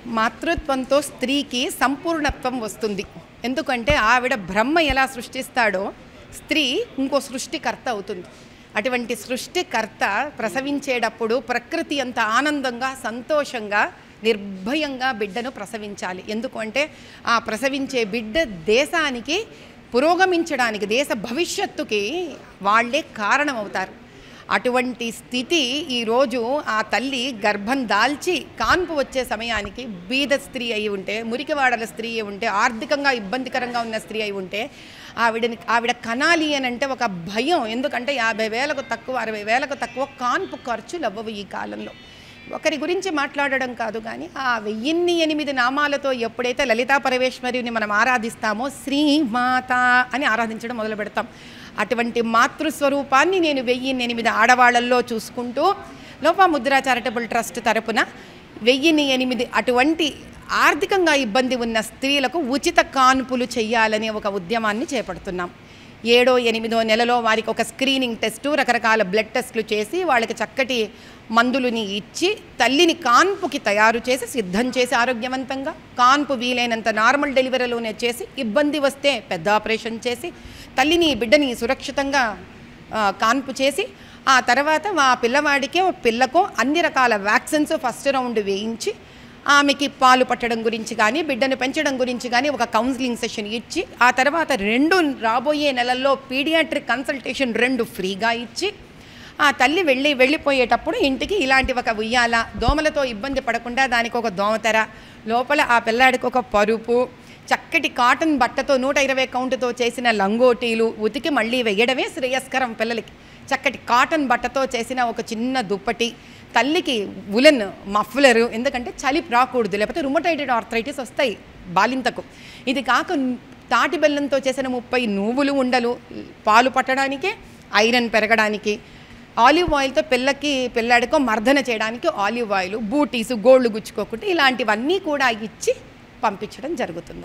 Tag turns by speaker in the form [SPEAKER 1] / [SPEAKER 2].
[SPEAKER 1] మాతృత్వంతో స్త్రీకి సంపూర్ణత్వం వస్తుంది ఎందుకంటే ఆవిడ బ్రహ్మ ఎలా సృష్టిస్తాడో స్త్రీ ఇంకో సృష్టికర్త అవుతుంది అటువంటి సృష్టికర్త ప్రసవించేటప్పుడు ప్రకృతి అంత ఆనందంగా సంతోషంగా నిర్భయంగా బిడ్డను ప్రసవించాలి ఎందుకంటే ఆ ప్రసవించే బిడ్డ దేశానికి పురోగమించడానికి దేశ భవిష్యత్తుకి వాళ్ళే కారణం అవుతారు అటువంటి స్థితి ఈరోజు ఆ తల్లి గర్భం దాల్చి కాన్పు వచ్చే సమయానికి బీద స్త్రీ అయి ఉంటే మురికివాడల స్త్రీ అయి ఉంటే ఆర్థికంగా ఇబ్బందికరంగా ఉన్న స్త్రీ అయి ఉంటే ఆవిడని ఆవిడ కనాలి అని అంటే ఒక భయం ఎందుకంటే యాభై వేలకు తక్కువ అరవై వేలకు తక్కువ కాన్పు ఖర్చులు అవ్వవు ఈ కాలంలో ఒకరి గురించి మాట్లాడడం కాదు కానీ ఆ వెయ్యిన్ని ఎనిమిది నామాలతో ఎప్పుడైతే లలితా పరమేశ్వరిని మనం ఆరాధిస్తామో శ్రీమాత అని ఆరాధించడం మొదలు పెడతాం అటువంటి మాతృస్వరూపాన్ని నేను వెయ్యిన్ని ఎనిమిది ఆడవాళ్ళల్లో చూసుకుంటూ లోపాముద్రా చారిటబుల్ ట్రస్ట్ తరపున వెయ్యిన్ని ఎనిమిది అటువంటి ఆర్థికంగా ఇబ్బంది ఉన్న స్త్రీలకు ఉచిత కాన్పులు చేయాలనే ఒక ఉద్యమాన్ని చేపడుతున్నాం ఏడో ఎనిమిదో నెలలో వారికి ఒక స్క్రీనింగ్ టెస్టు రకరకాల బ్లడ్ టెస్టులు చేసి వాళ్ళకి చక్కటి మందులని ఇచ్చి తల్లిని కాన్పుకి తయారు చేసి సిద్ధం చేసి ఆరోగ్యవంతంగా కాన్పు వీలైనంత నార్మల్ డెలివరీలోనే చేసి ఇబ్బంది వస్తే పెద్ద ఆపరేషన్ చేసి తల్లిని బిడ్డని సురక్షితంగా ఆ, కాన్పు చేసి ఆ తర్వాత ఆ పిల్లవాడికి ఓ పిల్లకు అన్ని రకాల వ్యాక్సిన్స్ ఫస్ట్ రౌండ్ వేయించి ఆమెకి పాలు పట్టడం గురించి కానీ బిడ్డను పెంచడం గురించి కానీ ఒక కౌన్సిలింగ్ సెషన్ ఇచ్చి ఆ తర్వాత రెండు రాబోయే నెలల్లో పీడియాట్రిక్ కన్సల్టేషన్ రెండు ఫ్రీగా ఇచ్చి ఆ తల్లి వెళ్ళి వెళ్ళిపోయేటప్పుడు ఇంటికి ఇలాంటి ఒక ఉయ్యాల దోమలతో ఇబ్బంది పడకుండా దానికి ఒక దోమతెర లోపల ఆ పిల్లాడికి ఒక పరుపు చక్కటి కాటన్ బట్టతో నూట ఇరవై కౌంటుతో చేసిన లంగోటీలు ఉతికి మళ్ళీ వేయడమే శ్రేయస్కరం పిల్లలకి చక్కటి కాటన్ బట్టతో చేసిన ఒక చిన్న దుప్పటి తల్లికి ఉలెన్ మఫ్లరు ఎందుకంటే చలి రాకూడదు లేకపోతే రుమటైటెడ్ ఆర్థరైటిస్ వస్తాయి బాలింతకు ఇది కాక తాటి బెల్లంతో చేసిన ముప్పై నువ్వులు ఉండలు పాలు పట్టడానికి ఐరన్ పెరగడానికి ఆలివ్ ఆయిల్తో పిల్లకి పిల్లాడికో మర్దన చేయడానికి ఆలివ్ ఆయిల్ బూటీస్ గోల్డ్ గుచ్చుకోకుండా ఇలాంటివన్నీ కూడా ఇచ్చి పంపించడం జరుగుతుంది